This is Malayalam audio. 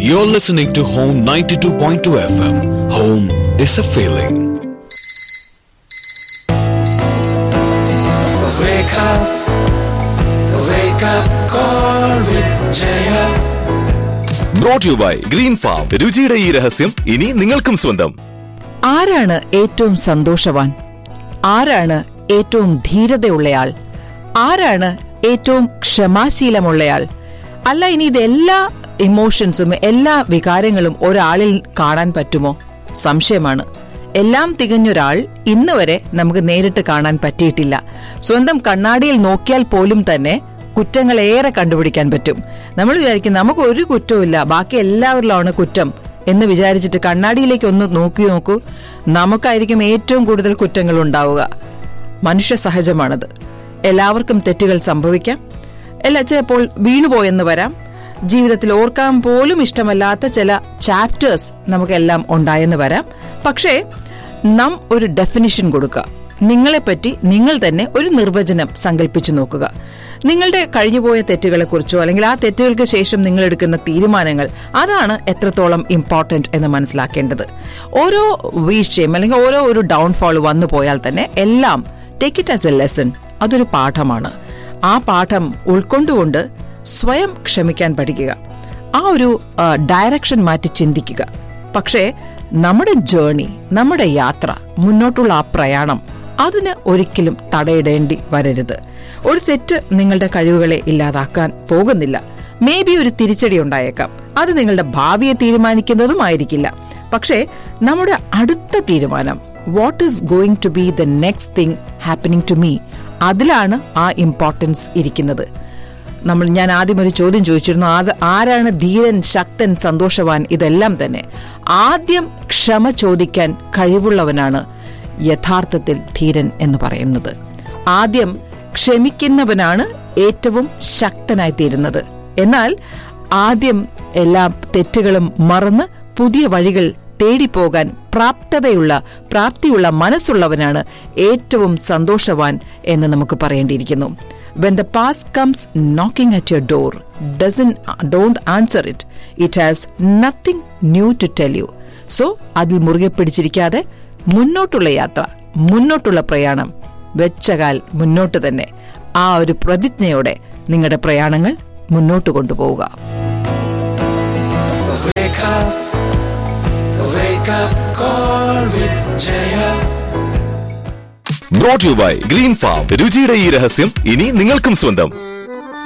You're listening to Home 92.2 FM. Home is a feeling. Wake up, wake up, call with Jaya. Brought you by Green Farm രുചിയുടെ ഈ രഹസ്യം ഇനി നിങ്ങൾക്കും സ്വന്തം ആരാണ് ഏറ്റവും സന്തോഷവാൻ ആരാണ് ഏറ്റവും ധീരതയുള്ളയാൾ ആരാണ് ഏറ്റവും ക്ഷമാശീലമുള്ളയാൾ അല്ല ഇനി ഇതെല്ലാ ഇമോഷൻസും എല്ലാ വികാരങ്ങളും ഒരാളിൽ കാണാൻ പറ്റുമോ സംശയമാണ് എല്ലാം തികഞ്ഞൊരാൾ ഇന്ന് വരെ നമുക്ക് നേരിട്ട് കാണാൻ പറ്റിയിട്ടില്ല സ്വന്തം കണ്ണാടിയിൽ നോക്കിയാൽ പോലും തന്നെ കുറ്റങ്ങൾ ഏറെ കണ്ടുപിടിക്കാൻ പറ്റും നമ്മൾ വിചാരിക്കും നമുക്ക് ഒരു കുറ്റവും ബാക്കി എല്ലാവരിലാണ് കുറ്റം എന്ന് വിചാരിച്ചിട്ട് കണ്ണാടിയിലേക്ക് ഒന്ന് നോക്കി നോക്കൂ നമുക്കായിരിക്കും ഏറ്റവും കൂടുതൽ കുറ്റങ്ങൾ ഉണ്ടാവുക മനുഷ്യ സഹജമാണത് എല്ലാവർക്കും തെറ്റുകൾ സംഭവിക്കാം എല്ലാ ചിലപ്പോൾ വീണുപോയെന്ന് വരാം ജീവിതത്തിൽ ഓർക്കാൻ പോലും ഇഷ്ടമല്ലാത്ത ചില ചാപ്റ്റേഴ്സ് നമുക്കെല്ലാം ഉണ്ടായെന്ന് വരാം പക്ഷേ നാം ഒരു ഡെഫിനിഷൻ കൊടുക്കുക നിങ്ങളെപ്പറ്റി നിങ്ങൾ തന്നെ ഒരു നിർവചനം സങ്കല്പിച്ചു നോക്കുക നിങ്ങളുടെ കഴിഞ്ഞുപോയ തെറ്റുകളെക്കുറിച്ചോ അല്ലെങ്കിൽ ആ തെറ്റുകൾക്ക് ശേഷം നിങ്ങൾ എടുക്കുന്ന തീരുമാനങ്ങൾ അതാണ് എത്രത്തോളം ഇമ്പോർട്ടന്റ് എന്ന് മനസ്സിലാക്കേണ്ടത് ഓരോ വീഴ്ചയും അല്ലെങ്കിൽ ഓരോ ഒരു ഡൗൺഫോൾ വന്നു പോയാൽ തന്നെ എല്ലാം take it as a lesson അതൊരു പാഠമാണ് ആ പാഠം ഉൾക്കൊണ്ടുകൊണ്ട് സ്വയം ക്ഷമിക്കാൻ പഠിക്കുക ആ ഒരു ഡയറക്ഷൻ മാറ്റി ചിന്തിക്കുക പക്ഷേ നമ്മുടെ ജേണി നമ്മുടെ യാത്ര മുന്നോട്ടുള്ള ആ പ്രയാണം അതിന് ഒരിക്കലും തടയിടേണ്ടി വരരുത് ഒരു തെറ്റ് നിങ്ങളുടെ കഴിവുകളെ ഇല്ലാതാക്കാൻ പോകുന്നില്ല മേ ബി ഒരു തിരിച്ചടി ഉണ്ടായേക്കാം അത് നിങ്ങളുടെ ഭാവിയെ തീരുമാനിക്കുന്നതുമായിരിക്കില്ല പക്ഷേ നമ്മുടെ അടുത്ത തീരുമാനം what is going to be the next thing happening to me അതിലാണ് ആ ഇമ്പോർട്ടൻസ് ഇരിക്കുന്നത് നമ്മൾ ഞാൻ ആദ്യം ഒരു ചോദ്യം ചോദിച്ചിരുന്നു അത് ആരാണ് ധീരൻ ശക്തൻ സന്തോഷവാൻ ഇതെല്ലാം തന്നെ ആദ്യം ക്ഷമ ചോദിക്കാൻ കഴിവുള്ളവനാണ് യഥാർത്ഥത്തിൽ ധീരൻ എന്ന് പറയുന്നത് ആദ്യം ക്ഷമിക്കുന്നവനാണ് ഏറ്റവും ശക്തനായി തീരുന്നത് എന്നാൽ ആദ്യം എല്ലാ തെറ്റുകളും മറന്ന് പുതിയ വഴികൾ തേടിപ്പോകാൻ പ്രാപ്തതയുള്ള പ്രാപ്തിയുള്ള മനസ്സുള്ളവനാണ് ഏറ്റവും സന്തോഷവാൻ എന്ന് നമുക്ക് പറയേണ്ടിയിരിക്കുന്നു when the past comes knocking at your door doesn't don't answer it it has nothing new to tell you so അതിൽ മുറുകെ പിടിച്ചിരിക്കാതെ മുന്നോട്ടുള്ള യാത്ര മുന്നോട്ടുള്ള പ്രയാണം വെച്ചകാൽ മുന്നോട്ട് തന്നെ ആ ഒരു പ്രതിജ്ഞയോടെ നിങ്ങളുടെ പ്രയാണങ്ങൾ മുന്നോട്ട് കൊണ്ടുപോവുക Wake up, wake up, call with Jaya. Brought you by Green Farm രുചിയുടെ ഈ രഹസ്യം ഇനി നിങ്ങൾക്കും സ്വന്തം